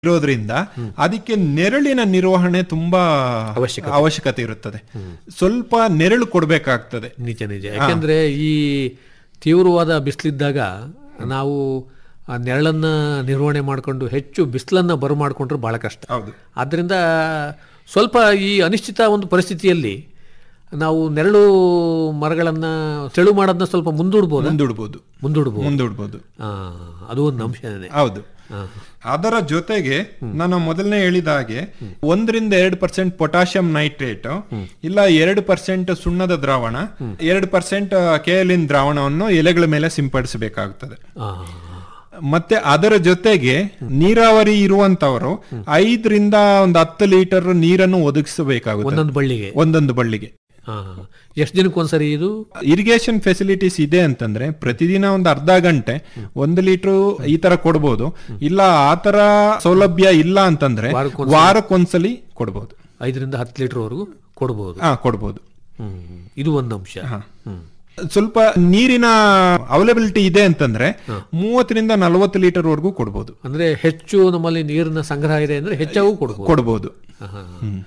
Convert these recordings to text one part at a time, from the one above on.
ಇರೋದ್ರಿಂದ ಅದಕ್ಕೆ ನೆರಳಿನ ನಿರ್ವಹಣೆ ತುಂಬಾ ಅವಶ್ಯಕತೆ. ಅವಶ್ಯಕತೆ ಇರುತ್ತದೆ ಸ್ವಲ್ಪ ನೆರಳು ಕೊಡಬೇಕಾಗ್ತದೆ ನಿಜ ನಿಜ ಯಾಕೆಂದ್ರೆ ಈ ತೀವ್ರವಾದ ಬಿಸಿಲಿದ್ದಾಗ ನಾವು ಆ ನೆರಳನ್ನ ನಿರ್ವಹಣೆ ಮಾಡಿಕೊಂಡು ಹೆಚ್ಚು ಬಿಸಿಲನ್ನ ಬರು ಮಾಡಿಕೊಂಡ್ರೆ ಬಹಳ ಕಷ್ಟ ಹೌದು ಆದ್ದರಿಂದ ಸ್ವಲ್ಪ ಈ ಅನಿಶ್ಚಿತ ಒಂದು ಪರಿಸ್ಥಿತಿಯಲ್ಲಿ ನಾವು ನೆರಳು ಮರಗಳನ್ನ ತೆಳು ಮಾಡೋದನ್ನ ಸ್ವಲ್ಪ ಮುಂದೂಡ್ಬೋದು ಮುಂದೂಡ್ಬೋದು ಮುಂದೂಡ್ಬೋದು ಮುಂದೂಡ್ಬೋದು ಆ, ಅದು ಒಂದು ಅಂಶನೇ ಹೌದು ಅದರ ಜೊತೆಗೆ ನಾನು ಮೊದಲನೇ ಹೇಳಿದ ಹಾಗೆ ಒಂದರಿಂದ ಎರಡು ಪರ್ಸೆಂಟ್ ಪೊಟ್ಯಾಷಿಯಂ ನೈಟ್ರೇಟ್ ಇಲ್ಲ ಎರಡು ಪರ್ಸೆಂಟ್ ಸುಣ್ಣದ ದ್ರಾವಣ ಎರಡು ಪರ್ಸೆಂಟ್ ಕೇಲಿನ್ ದ್ರಾವಣವನ್ನು ಎಲೆಗಳ ಮೇಲೆ ಸಿಂಪಡಿಸಬೇಕಾಗುತ್ತದೆ ಆ, ಮತ್ತೆ ಅದರ ಜೊತೆಗೆ ನೀರಾವರಿ ಇರುವಂತವರು ಐದರಿಂದ ಒಂದು ಹತ್ತು ಲೀಟರ್ ನೀರನ್ನು ಒದಗಿಸಬೇಕಾಗುತ್ತದೆ ಒಂದೊಂದು ಬಳ್ಳಿಗೆ ಒಂದೊಂದು ಬಳ್ಳಿಗೆ ಆ, ಎಷ್ಟು ದಿನಕ್ಕೊಂದ್ಸರಿ ಇದು ಇರಿಗೇಷನ್ ಫೆಸಿಲಿಟೀಸ್ ಇದೆ ಅಂತಂದ್ರೆ ಪ್ರತಿದಿನ ಒಂದು ಅರ್ಧ ಗಂಟೆ ಒಂದು ಲೀಟರ್ ಈ ತರ ಕೊಡ್ಬೋದು ಇಲ್ಲ ಆ ತರ ಸೌಲಭ್ಯ ಇಲ್ಲ ಅಂತಂದ್ರೆ ವಾರಕ್ಕೊಂದ್ಸಲಿ? ವಾರಕ್ಕೊಂದ್ಸಲಿ ಕೊಡ್ಬೋದು ಐದರಿಂದ ಹತ್ತು ಲೀಟರ್ವರೆಗೂ ಕೊಡ್ಬೋದು ಹಾ ಕೊಡ್ಬೋದು ಹ್ಮ್. ಇದು ಒಂದು ಅಂಶ ಹ್ಮ್. ಸ್ವಲ್ಪ ನೀರಿನ ಅವೈಲಬಿಲಿಟಿ ಇದೆ ಅಂತಂದ್ರೆ ಮೂವತ್ತರಿಂದ ನಲವತ್ತು ಲೀಟರ್ ವರೆಗೂ ಕೊಡ್ಬೋದು ಅಂದ್ರೆ ಹೆಚ್ಚು ನಮ್ಮಲ್ಲಿ ನೀರಿನ ಸಂಗ್ರಹ ಇದೆ ಅಂದ್ರೆ ಹೆಚ್ಚಾಗೂ ಕೊಡ್ಬೋದು ಕೊಡ್ಬೋದು ಆಹಾ.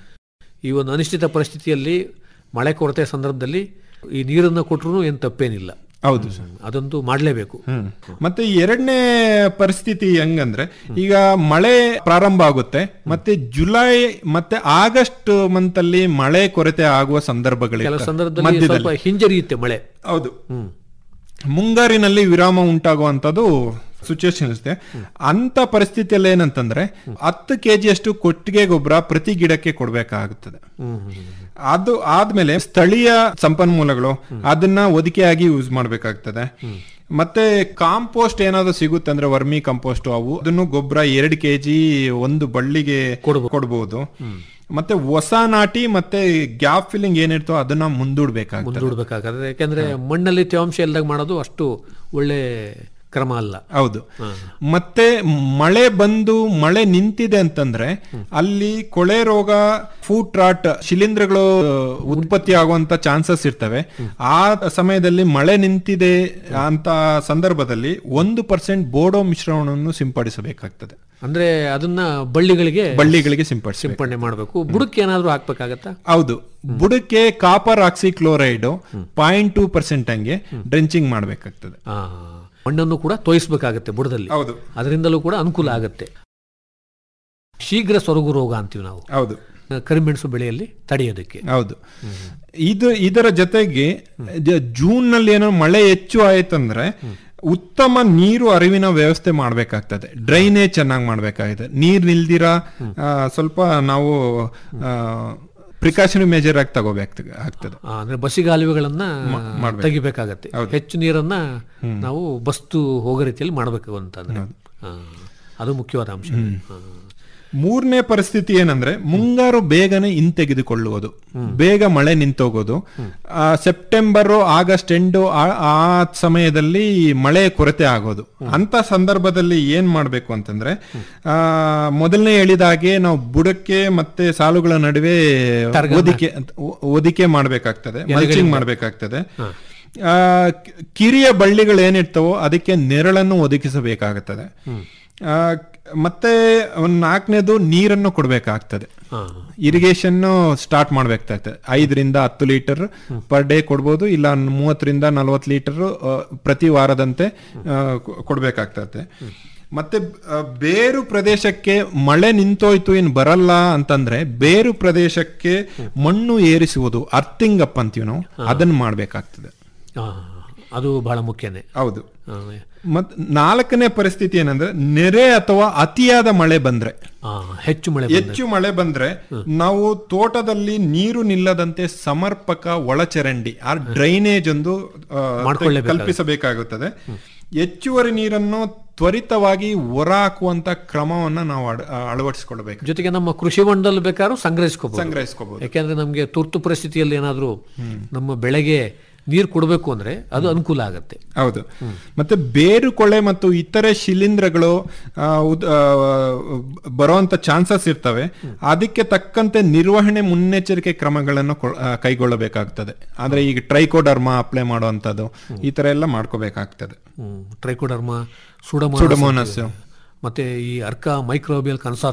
ಈ ಒಂದು ಅನಿಶ್ಚಿತ ಪರಿಸ್ಥಿತಿಯಲ್ಲಿ ಮಳೆ ಕೊರತೆ ಸಂದರ್ಭದಲ್ಲಿ ಈ ನೀರನ್ನು ಕೊಟ್ಟರು ಏನು ತಪ್ಪೇನಿಲ್ಲ ಹೌದು ಹ್ಮ್. ಅದಂತೂ ಮಾಡಲೇಬೇಕು ಹ್ಮ್. ಮತ್ತೆ ಎರಡನೇ ಪರಿಸ್ಥಿತಿ ಹೆಂಗಂದ್ರೆ ಈಗ ಮಳೆ ಪ್ರಾರಂಭ ಆಗುತ್ತೆ ಮತ್ತೆ ಜುಲೈ ಮತ್ತೆ ಆಗಸ್ಟ್ ಮಂತ್ ಅಲ್ಲಿ ಮಳೆ ಕೊರತೆ ಆಗುವ ಕೆಲವು ಸಂದರ್ಭಗಳಿವೆ ಸಂದರ್ಭದಲ್ಲಿ ಮಧ್ಯದಲ್ಲಿ ಸ್ವಲ್ಪ ಹಿಂಜರಿಯುತ್ತೆ ಮಳೆ ಹೌದು ಹ್ಮ್ ಮುಂಗಾರಿನಲ್ಲಿ ವಿರಾಮ ಉಂಟಾಗುವಂತದ್ದು ಸಿಚುವೇಶನ್ ಇರುತ್ತೆ ಅಂತ ಪರಿಸ್ಥಿತಿಯಲ್ಲಿ ಏನಂತಂದ್ರೆ ಹತ್ತು ಕೆಜಿಯಷ್ಟು ಕೊಟ್ಟಿಗೆ ಗೊಬ್ಬರ ಪ್ರತಿ ಗಿಡಕ್ಕೆ ಕೊಡ್ಬೇಕಾಗುತ್ತದೆ ಹ್ಮ್ ಹ್ಮ್, ಹ್ಮ್. ಅದು ಆದ್ಮೇಲೆ ಸ್ಥಳೀಯ ಸಂಪನ್ಮೂಲಗಳು ಅದನ್ನ ಒದಿಕೆಯಾಗಿ ಯೂಸ್ ಮಾಡ್ಬೇಕಾಗ್ತದೆ ಮತ್ತೆ ಕಾಂಪೋಸ್ಟ್ ಏನಾದ್ರು ಸಿಗುತ್ತೆ ಅಂದ್ರೆ ವರ್ಮಿ ಕಾಂಪೋಸ್ಟ್ ಅವು ಅದನ್ನು ಗೊಬ್ಬರ ಎರಡು ಕೆಜಿ ಒಂದು ಬಳ್ಳಿಗೆ ಕೊಡ್ಬೋದು. ಕೊಡ್ಬೋದು ಮತ್ತೆ ಹೊಸ ನಾಟಿ ಮತ್ತೆ ಗ್ಯಾಪ್ ಫಿಲ್ಲಿಂಗ್ ಏನಿರ್ತೋ ಅದನ್ನ ಮುಂದೂಡ್ಬೇಕಾಗ್ತದೆ ಮುಂದೂಡ್ಬೇಕಾಗತ್ತೆ ಯಾಕೆಂದ್ರೆ ಮಣ್ಣಲ್ಲಿ ತೇವಾಂಶ ಇಲ್ದಾಗ ಮಾಡೋದು ಅಷ್ಟು ಒಳ್ಳೆ ಕ್ರಮ ಅಲ್ಲ ಹೌದು ಮತ್ತೆ ಮಳೆ ಬಂದು ಮಳೆ ನಿಂತಿದೆ ಅಂತಂದ್ರೆ ಅಲ್ಲಿ ಕೊಳೆ ರೋಗ ಫೂಟ್ ರಾಟ್ ಶಿಲೀಂಧ್ರಗಳು ಉತ್ಪತ್ತಿ ಆಗುವಂತ ಚಾನ್ಸಸ್ ಇರ್ತವೆ ಆ ಸಮಯದಲ್ಲಿ ಮಳೆ ನಿಂತಿದೆ ಅಂತ ಸಂದರ್ಭದಲ್ಲಿ ಒಂದು ಪರ್ಸೆಂಟ್ ಬೋಡೋ ಮಿಶ್ರಣವನ್ನು ಸಿಂಪಡಿಸಬೇಕಾಗ್ತದೆ ಅಂದ್ರೆ ಅದನ್ನ ಬಳ್ಳಿಗಳಿಗೆ ಬಳ್ಳಿಗಳಿಗೆ ಸಿಂಪಡಿಸಿ ಸಿಂಪಡಣೆ ಮಾಡಬೇಕು ಬುಡಕ್ಕೆ ಏನಾದ್ರೂ ಹಾಕ್ಬೇಕಾಗತ್ತಾ ಹೌದು ಬುಡಕ್ಕೆ copper oxychloride point two percent ಹಂಗೆ ಡ್ರೆಂಚಿಂಗ್ ಮಾಡಬೇಕಾಗ್ತದೆ ಆ, ಮಣ್ಣನ್ನು ಕೂಡ ತೋಯಿಸ್ಬೇಕಾಗತ್ತೆ ಬುಡದಲ್ಲಿ ಹೌದು ಅದರಿಂದಲೂ ಕೂಡ ಅನುಕೂಲ ಆಗುತ್ತೆ ಶೀಘ್ರ ಸೊರಗು ರೋಗ ಅಂತೀವಿ ನಾವು ಹೌದು ಕರಿಮೆಣಸು ಬೆಳೆಯಲ್ಲಿ ತಡೆಯೋದಕ್ಕೆ ಹೌದು ಇದು ಇದರ ಜೊತೆಗೆ ಜ- ಜೂನ್ ನಲ್ಲಿ ಏನೋ ಮಳೆ ಹೆಚ್ಚು ಆಯ್ತಂದ್ರೆ ಉತ್ತಮ ನೀರು ಅರಿವಿನ ವ್ಯವಸ್ಥೆ ಮಾಡ್ಬೇಕಾಗ್ತದೆ ಡ್ರೈನೇಜ್ ಚೆನ್ನಾಗಿ ಮಾಡ್ಬೇಕಾಗಿದೆ ನೀರ್ ನಿಲ್ದಿರ ಆ, ಸ್ವಲ್ಪ ನಾವು ಪ್ರಿಕಾಷನರಿ ಮೆಜರ್ ಆಗಿ ತಗೋಬೇಕು ಆಗ್ತದೆ ಆ, ಅಂದ್ರೆ ಬಸಿಗಾಲುವೆಗಳನ್ನ ತೆಗಿಬೇಕಾಗತ್ತೆ ಹೆಚ್ಚು ನೀರನ್ನ ನಾವು ಬಸ್ತು ಹೋಗೋ ರೀತಿಯಲ್ಲಿ ಮಾಡಬೇಕು ಅಂತಂದ್ರೆ ಆ, ಅದು ಮುಖ್ಯವಾದ ಅಂಶ ಆ. ಮೂರನೇ ಪರಿಸ್ಥಿತಿ ಏನಂದ್ರೆ ಮುಂಗಾರು ಬೇಗನೆ ಹಿಂತೆಗೆದುಕೊಳ್ಳುವುದು ಬೇಗ ಮಳೆ ನಿಂತೋಗೋದು ಆ, ಸೆಪ್ಟೆಂಬರ್ ಆಗಸ್ಟ್ ಎಂಡು ಆ- ಆ ಸಮಯದಲ್ಲಿ ಮಳೆ ಕೊರತೆ ಆಗೋದು ಅಂತ ಸಂದರ್ಭದಲ್ಲಿ ಏನ್ ಮಾಡ್ಬೇಕು ಅಂತಂದ್ರೆ ಆ, ಮೊದಲನೇ ಹೇಳಿದ ಹಾಗೆ ನಾವು ಬುಡಕ್ಕೆ ಮತ್ತೆ ಸಾಲುಗಳ ನಡುವೆ ಒದಿಕೆ ಒದಿಕೆ ಮಾಡ್ಬೇಕಾಗ್ತದೆ ಮಲ್ಚಿಂಗ್ ಮಾಡ್ಬೇಕಾಗ್ತದೆ ಆ, ಕಿ- ಕಿರಿಯ ಬಳ್ಳಿಗಳು ಏನಿರ್ತವೋ ಅದಕ್ಕೆ ನೆರಳನ್ನು ಒದಗಿಸಬೇಕಾಗುತ್ತದೆ ಆ, ಮತ್ತೆ ಒಂದ್ ನಾಲ್ಕನೇದು ನೀರನ್ನು ಕೊಡ್ಬೇಕಾಗ್ತದೆ ಆ. ಇರಿಗೇಷನ್ ಸ್ಟಾರ್ಟ್ ಮಾಡ್ಬೇಕಾಗ್ತದೆ ಐದರಿಂದ ಹತ್ತು ಲೀಟರ್ ಪರ್ ಡೇ ಕೊಡ್ಬೋದು ಇಲ್ಲ ಮೂವತ್ತರಿಂದ ನಲವತ್ತು ಲೀಟರ್ ಪ್ರತಿ ವಾರದಂತೆ ಆ, ಕೊ- ಕೊಡ್ಬೇಕಾಗ್ತದೆ ಮತ್ತೆ ಆ, ಬೇರು ಪ್ರದೇಶಕ್ಕೆ ಮಳೆ ನಿಂತೋಯ್ತು ಇನ್ ಬರಲ್ಲ ಅಂತಂದ್ರೆ ಬೇರು ಪ್ರದೇಶಕ್ಕೆ ಮಣ್ಣು ಏರಿಸುವುದು ಅರ್ಥಿಂಗ್ ಅಪ್ ಅಂತೀವಿ ನಾವು ಅದನ್ನ ಮಾಡ್ಬೇಕಾಗ್ತದೆ ಆ, ಅದು ಬಹಳ ಮುಖ್ಯನೇ ಹೌದು ಆ, ಮತ್ ನಾಲ್ಕನೇ ಪರಿಸ್ಥಿತಿ ಏನಂದ್ರೆ ನೆರೆ ಅಥವಾ ಅತಿಯಾದ ಮಳೆ ಬಂದ್ರೆ ಆ, ಹೆಚ್ಚು ಮಳೆ ಬಂದ್ರೆ. ಹೆಚ್ಚು ಮಳೆ ಬಂದ್ರೆ ನಾವು ತೋಟದಲ್ಲಿ ನೀರು ನಿಲ್ಲದಂತೆ ಸಮರ್ಪಕ ಒಳಚರಂಡಿ ಆ ಡ್ರೈನೇಜ್ ಒಂದು ಆ, ಮಾಡ್ಕೊಳ್ಳೇಬೇಕಾಗುತ್ತೆ. ಕಲ್ಪಿಸಬೇಕಾಗುತ್ತದೆ ಹೆಚ್ಚುವರಿ ನೀರನ್ನು ತ್ವರಿತವಾಗಿ ಹೊರ ಹಾಕುವಂತ ಕ್ರಮವನ್ನ ನಾವು ಅಳ- ಅಳವಡಿಸಿಕೊಳ್ಬೇಕು ಜೊತೆಗೆ ನಮ್ಮ ಕೃಷಿ ಹೊಂಡದಲ್ಲಿ ಬೇಕಾದ್ರೂ ಸಂಗ್ರಹಿಸ್ಕೋಬಹುದು ಸಂಗ್ರಹಿಸ್ಕೋಬಹುದು ಯಾಕೆಂದ್ರೆ ನಮಗೆ ತುರ್ತು ಪರಿಸ್ಥಿತಿಯಲ್ಲಿ ಏನಾದ್ರೂ ನಮ್ಮ ಬೆಳೆಗೆ ನೀರು ಕೊಡಬೇಕು ಅಂದ್ರೆ ಅದು ಅನುಕೂಲ ಆಗತ್ತೆ ಹೌದು ಮತ್ತೆ ಬೇರು ಕೊಳೆ ಮತ್ತು ಇತರೆ ಶಿಲೀಂಧ್ರಗಳು ಆ, ಉದ್- ಆ, ಬರುವಂತ ಚಾನ್ಸಸ್ ಇರ್ತವೆ ಅದಕ್ಕೆ ತಕ್ಕಂತೆ ನಿರ್ವಹಣೆ ಮುನ್ನೆಚ್ಚರಿಕೆ ಕ್ರಮಗಳನ್ನು ಕೊ- ಆ, ಕೈಗೊಳ್ಳಬೇಕಾಗ್ತದೆ ಅಂದ್ರೆ ಈಗ ಟ್ರೈಕೋಡರ್ಮಾ ಅಪ್ಲೈ ಮಾಡುವಂತದ್ದು ಈ ತರ ಎಲ್ಲ ಮಾಡ್ಕೋಬೇಕಾಗ್ತದೆ ಟ್ರೈಕೋಡರ್ಮ ಸುಡಮ ಸುಡಮೋನಸ್ ಮತ್ತು ಈ ಅರ್ಕ ಮೈಕ್ರೋಬಿಯಲ್ ಕನ್ಸಾರ್